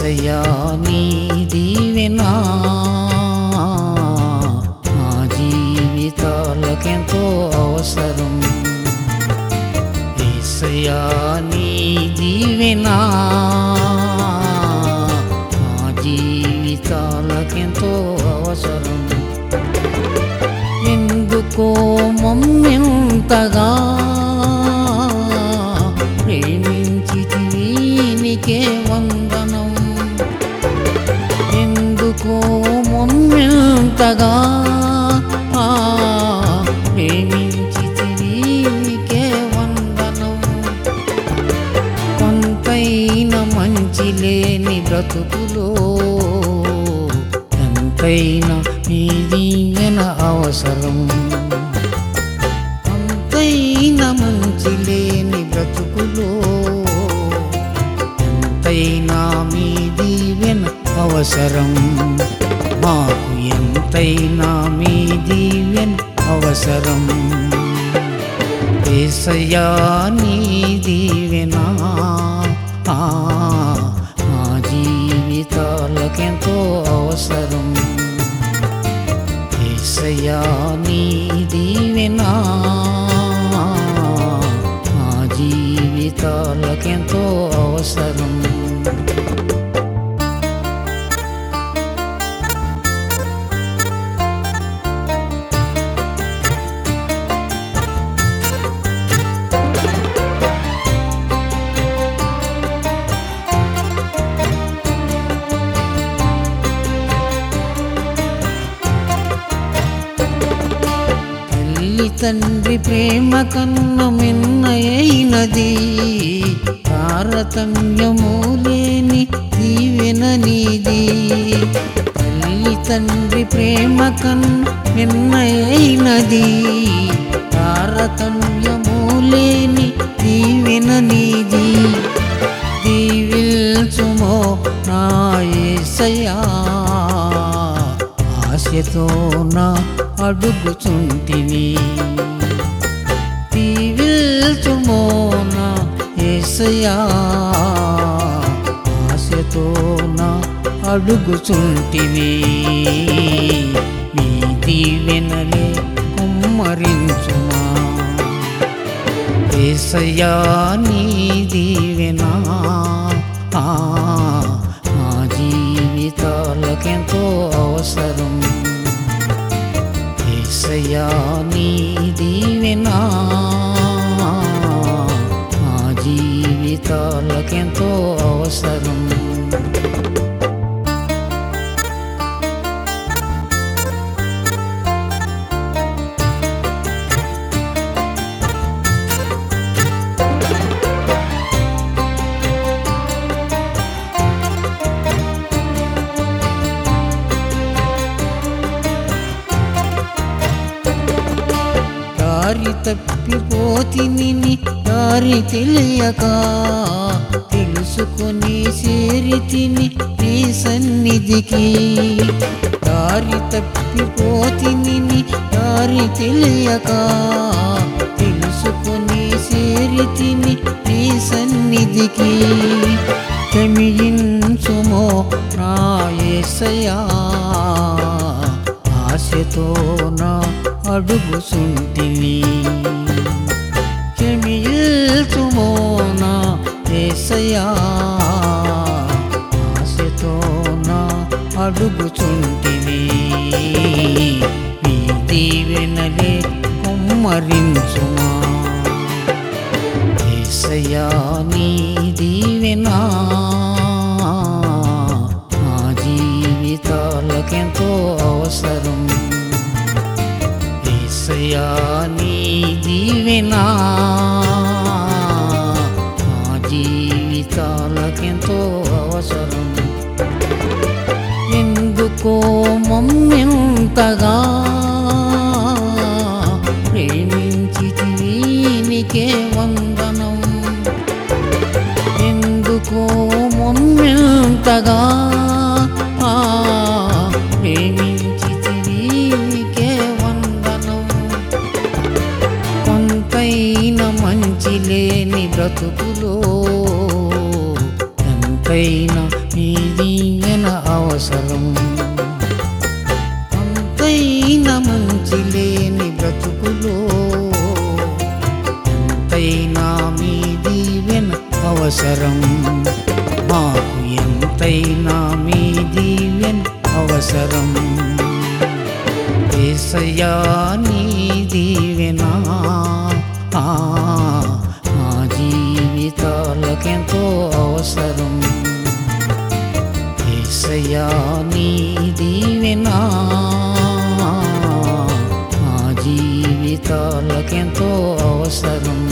ఏసయ్యా నీ దీవెనా మా జీవితాలకెంతో అవసరం ఏసయ్యా నీ దీవెనా మా జీవితాలకెంతో అవసరం ఎందుకో మమ్మెంతగా ప్రేమించితివి నీకే వందనం ఎందుకో మమ్మెంతగా ఆ, ప్రేమించితివి నీకే వందనం కొంతైన మంచి లేని బ్రతుకులో ఎంతైనా మీ దీవెన అవసరం కొంతైనా మంచి లేని బ్రతుకులో ఎంతైనా మీ దీవెన అవసరం మాకు ఎంతైనా మీ దీవెన అవసరం ఏసయ్యా నీ దీవెనా ఆ, మా జీవితాలకెంతో అవసరం ఏసయ్యా నీ దీవెనా మా జీవితాలకెంతో అవసరం తల్లి తండ్రి ప్రేమ కన్న మిన్నయైనది తారతమ్యము లేని దీవెన నీది తల్లి తండ్రి ప్రేమ కన్న మిన్నయైనది తారతమ్యము లేని దీవెన నీది దీవిల్చుమో నా యేసయ్యా ఆశతో నా అడుగుచుంటిని దీవిల్చుమో నా యేసయ్యా ఆశతో నా అడుగుచుంటిని మీ దీవెనలే కుమ్మరించుమా ఏసయ్యా నీ దీవెనా ఆ, మా జీవితాలకెంతో అవసరం ఏసయ్యా నీ దీవెనా మా జీవితాలకెంతో అవసరం దారి తప్పిపోతిని నీ దారి తెలియక తెలుసుకొని చేరితిని నీ సన్నిధికి దారి తప్పిపోతిని నీ దారి తెలియక తెలుసుకొని చేరితిని నీ సన్నిధికి క్షమించుమో నా యేసయ్యా ఆశతో నా అడుగుచుంటిని క్షమించుమో నా యేసయ్యా ఆశతో నా అడుగుచుంటిని మీ దీవెనలే కుమ్మరించుమా ఏసయ్యా నీ దీవెనా మా జీవితాలకెంతో అవసరం ఏసయ్యా నీ దీవెనా మా జీవితాలకెంతో అవసరం ఎందుకో మమ్మెంతగా ప్రేమించితివి నీకే వందనం ఎందుకో మమ్మెంతగా ఆ, ప్రేమించితివి నీకే వందనం కొంతైన మంచి లేని బ్రతుకులో ఎంతైనా మీ దీవెన అవసరం అంతైనా మంచి లేని బ్రతుకులో ఎంతైనా మీ దీవెన అవసరం మాకు ఎంతైనా మీ దీవెన అవసరం ఏసయ్యా నీ దీవెనా ఆ, మా జీవితాలకెంతో అవసరం ఏసయ్యా నీ దీవెనా మా జీవితాలకెంతో అవసరం